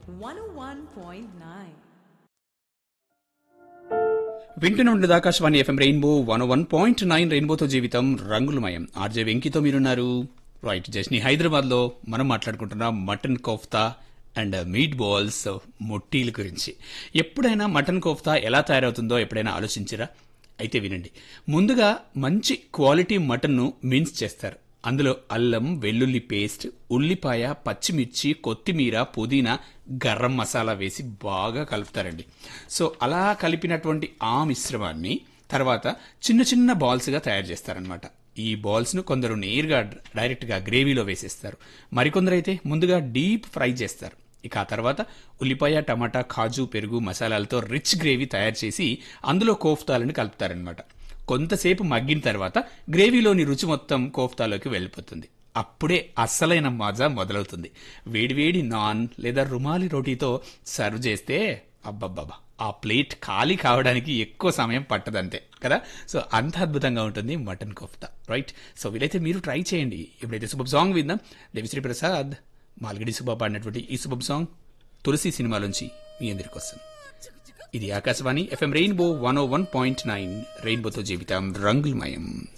101.9. వింటూనే ఉండదు Akashvani FM Rainbow one one point nine రెయిన్బోతో జీవితం రంగులమయం ఆర్జే వెంకితో మీరున్నారు రైట్ జస్ని హైదరాబాద్ లో మనం మాట్లాడుకుంటున్నాం mutton kofta and meat balls మొట్టీల గురించి ఎప్పుడైనా మటన్ కోఫ్తా ఎలా తయారవుతుందో ఎప్పుడైనా ఆలోచించరా అయితే వినండి ముందుగా మంచి క్వాలిటీ మటన్ను మిన్స్ చేస్తారు అందులో అల్లం వెల్లుల్లి పేస్ట్ ఉల్లిపాయ పచ్చిమిర్చి కొత్తిమీర పుదీనా గరం మసాలా వేసి బాగా కలుపుతారండి సో అలా కలిపినటువంటి ఆ మిశ్రమాన్ని తర్వాత చిన్న చిన్న బాల్స్గా తయారు చేస్తారనమాట ఈ బాల్స్ను కొందరు నేరుగా డైరెక్ట్గా గ్రేవీలో వేసేస్తారు మరికొందరైతే ముందుగా డీప్ ఫ్రై చేస్తారు ఇక ఆ తర్వాత ఉల్లిపాయ టమాటా కాజు పెరుగు మసాలాలతో రిచ్ గ్రేవీ తయారు చేసి అందులో కోఫ్తాలను కలుపుతారనమాట కొంతసేపు మగ్గిన తర్వాత గ్రేవీలోని రుచి మొత్తం కోఫ్తాలోకి వెళ్ళిపోతుంది అప్పుడే అస్సలైన మజా మొదలవుతుంది వేడివేడి నాన్ లేదా రుమాలి రోటీతో సర్వ్ చేస్తే అబ్బబ్బబ్బా ఆ ప్లేట్ ఖాళీ కావడానికి ఎక్కువ సమయం పట్టదంతే కదా సో అంత అద్భుతంగా ఉంటుంది మటన్ కోఫ్తా రైట్ సో వీలైతే మీరు ట్రై చేయండి ఇప్పుడైతే శుభం సాంగ్ విందాం దేవిశ్రీ ప్రసాద్ మాల్గడి సుబ్బా పాడినటువంటి ఈ శుభం సాంగ్ తులసి సినిమాలోంచి మీ అందరికి వస్తుంది ఇది Akashvani FM Rainbow one O one point nine రెయిన్బోతో జీవితం రంగులమయం